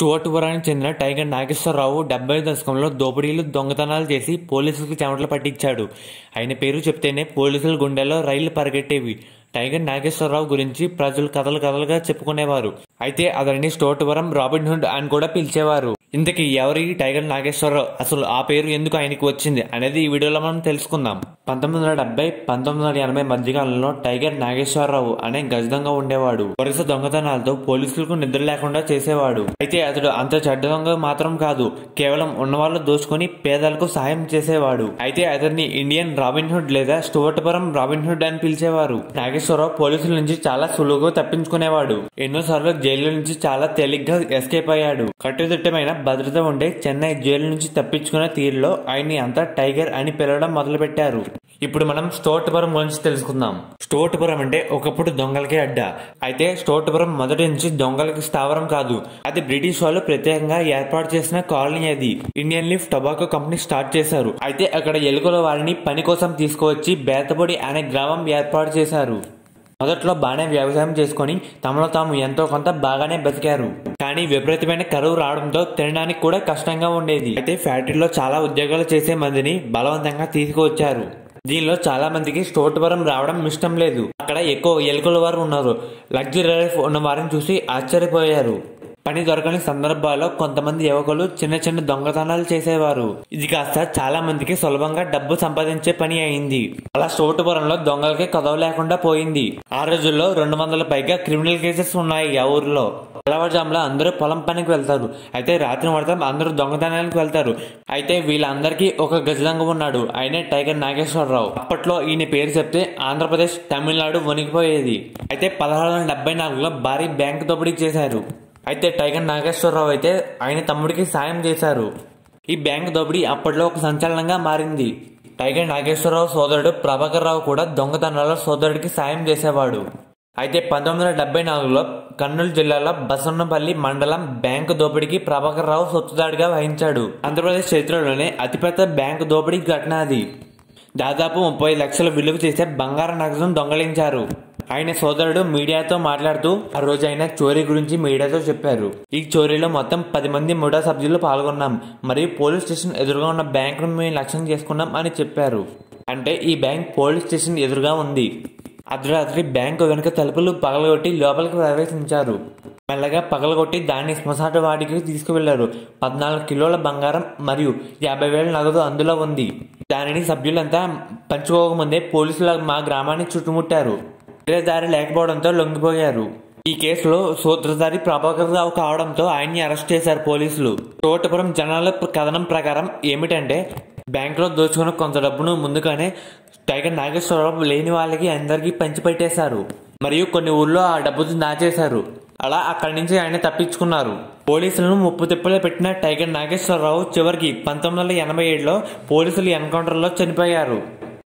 స్టువర్ట్పురానికి చెందిన టైగర్ నాగేశ్వరరావు డెబ్బై దశకంలో దోపిడీలు దొంగతనాలు చేసి పోలీసులకు చెమటలు పట్టించాడు ఆయన పేరు చెప్తేనే పోలీసుల గుండెల్లో రైళ్లు పరిగెట్టేవి టైగర్ నాగేశ్వరరావు గురించి ప్రజలు కథలు కథలుగా చెప్పుకునేవారు అయితే అతనిని స్టోటువరం రాబిన్ హుడ్ అని కూడా పిలిచేవారు ఇంతకీ ఎవరి టైగర్ నాగేశ్వరరావు అసలు ఆ పేరు ఎందుకు ఆయనకి వచ్చింది అనేది ఈ వీడియోలో మనం తెలుసుకుందాం పంతొమ్మిది వందల డెబ్బై పంతొమ్మిది వందల ఎనభై మధ్యకాలంలో టైగర్ నాగేశ్వరరావు అనే గజదంగా ఉండేవాడు వరుస దొంగతనాలతో పోలీసులకు నిద్ర లేకుండా చేసేవాడు అయితే అతడు అంత చెడ్డ దొంగ మాత్రం కాదు కేవలం ఉన్నవాళ్ళు దోచుకొని పేదలకు సహాయం చేసేవాడు అయితే అతన్ని ఇండియన్ రాబిన్ హుడ్ లేదా స్టువర్ట్పురం రాబిన్ హుడ్ అని పిలిచేవారు నాగేశ్వరరావు పోలీసుల నుంచి చాలా సులువుగా తప్పించుకునేవాడు ఎన్నోసార్లు జైలు నుంచి చాలా తేలిగ్గా ఎస్కేప్ అయ్యాడు కట్టుదిట్టమైన భద్రత ఉండే చెన్నై జైలు నుంచి తప్పించుకునే తీరులో ఆయన్ని అంతా టైగర్ అని పిలవడం మొదలుపెట్టారు ఇప్పుడు మనం స్టోట్పురం గురించి తెలుసుకుందాం స్టోట్పురం అంటే ఒకప్పుడు దొంగలకే అడ్డ అయితే స్టోట్పురం మొదటి నుంచి దొంగలకి స్థావరం కాదు అది బ్రిటిష్ వాళ్ళు ప్రత్యేకంగా ఏర్పాటు చేసిన కాలనీ అది Indian leaf tobacco company start చేశారు అయితే అక్కడ ఎలుకల వారిని పని కోసం తీసుకువచ్చి బేతపొడి అనే గ్రామం ఏర్పాటు చేశారు మొదట్లో బాగానే వ్యవసాయం చేసుకుని తమలో తాము ఎంతో కొంత బాగానే బతికారు కానీ విపరీతమైన కరువు రావడంతో తినడానికి కూడా కష్టంగా ఉండేది అయితే ఫ్యాక్టరీలో చాలా ఉద్యోగాలు చేసే మందిని బలవంతంగా తీసుకువచ్చారు దీనిలో చాలా మందికి స్టోట్వరం రావడం ఇష్టం లేదు అక్కడ ఎక్కువ ఎలుకల వారు ఉన్నారు లగ్జరీ లైఫ్ ఉన్న వారిని చూసి ఆశ్చర్యపోయారు పని దొరకని సందర్భాల్లో కొంతమంది యువకులు చిన్న చిన్న దొంగతనాలు చేసేవారు ఇది కాస్త చాలా మందికి సులభంగా డబ్బు సంపాదించే పని అయింది అలా స్టోటుపురంలో దొంగలకి కదవ లేకుండా పోయింది ఆ రోజుల్లో రెండు వందల పైగా క్రిమినల్ కేసెస్ ఉన్నాయి ఆ ఊర్లో తెల్లవారుజాములో అందరూ పొలం పనికి వెళ్తారు అయితే రాత్రి మాత్రం అందరూ దొంగతనానికి వెళ్తారు అయితే వీళ్ళందరికీ ఒక గజదంగ ఉన్నాడు ఆయనే టైగర్ నాగేశ్వరరావు అప్పట్లో ఈయన పేరు చెప్తే ఆంధ్రప్రదేశ్ తమిళనాడు వణికిపోయేది అయితే పదహారు వందల డెబ్బై నాలుగులో భారీ బ్యాంక్ దోపిడీ చేశారు అయితే టైగర్ నాగేశ్వరరావు అయితే ఆయన తమ్ముడికి సాయం చేశారు ఈ బ్యాంక్ దోపిడీ అప్పట్లో ఒక సంచలనంగా మారింది టైగర్ నాగేశ్వరరావు సోదరుడు ప్రభాకర్ రావు కూడా దొంగతనాల్లో సోదరుడికి సాయం చేసేవాడు అయితే పంతొమ్మిది వందల డెబ్బై నాలుగులో కర్నూలు జిల్లాలో బసన్నపల్లి మండలం బ్యాంకు దోపిడీకి ప్రభాకర్ రావు సొత్తుదాడిగా వహించాడు ఆంధ్రప్రదేశ్ చరిత్రలోనే అతిపెద్ద బ్యాంకు దోపిడీ ఘటన అది దాదాపు ముప్పై లక్షల విలువ చేసే బంగారు నగదును దొంగలించారు ఆయన సోదరుడు మీడియాతో మాట్లాడుతూ ఆ రోజు ఆయన చోరీ గురించి మీడియాతో చెప్పారు ఈ చోరీలో మొత్తం పది మంది ముఠా సభ్యులు పాల్గొన్నాం మరియు పోలీస్ స్టేషన్ ఎదురుగా ఉన్న బ్యాంకును మేము లక్ష్యం చేసుకున్నాం అని చెప్పారు అంటే ఈ బ్యాంక్ పోలీస్ స్టేషన్ ఎదురుగా ఉంది అర్ధరాత్రి బ్యాంకు వెనుక తలుపులు పగలగొట్టి లోపలికి ప్రవేశించారు మెల్లగా పగలగొట్టి దాన్ని శ్మశాన వాటికి తీసుకువెళ్లారు పద్నాలుగు కిలోల బంగారం మరియు యాభై వేల నగదు అందులో ఉంది దానిని సభ్యులంతా పంచుకోకముందే పోలీసులు మా గ్రామాన్ని చుట్టుముట్టారు వేరే దారి లేకపోవడంతో లొంగిపోయారు ఈ కేసులో సూత్రధారి ప్రభాకర్ రావు కావడంతో ఆయన్ని అరెస్ట్ చేశారు పోలీసులు తోటపురం జనాల కథనం ప్రకారం ఏమిటంటే బ్యాంకులో దోచుకున్న కొంత డబ్బును ముందుగానే టైగర్ నాగేశ్వరరావు లేని వాళ్ళకి అందరికీ పంచిపెట్టేశారు మరియు కొన్ని ఊర్లో ఆ డబ్బును దాచేశారు అలా అక్కడి నుంచి ఆయన తప్పించుకున్నారు పోలీసులను ముప్పు తిప్పలు పెట్టిన టైగర్ నాగేశ్వరరావు చివరికి పంతొమ్మిది వందల ఎనభై ఏడులో పోలీసులు ఎన్కౌంటర్లో చనిపోయారు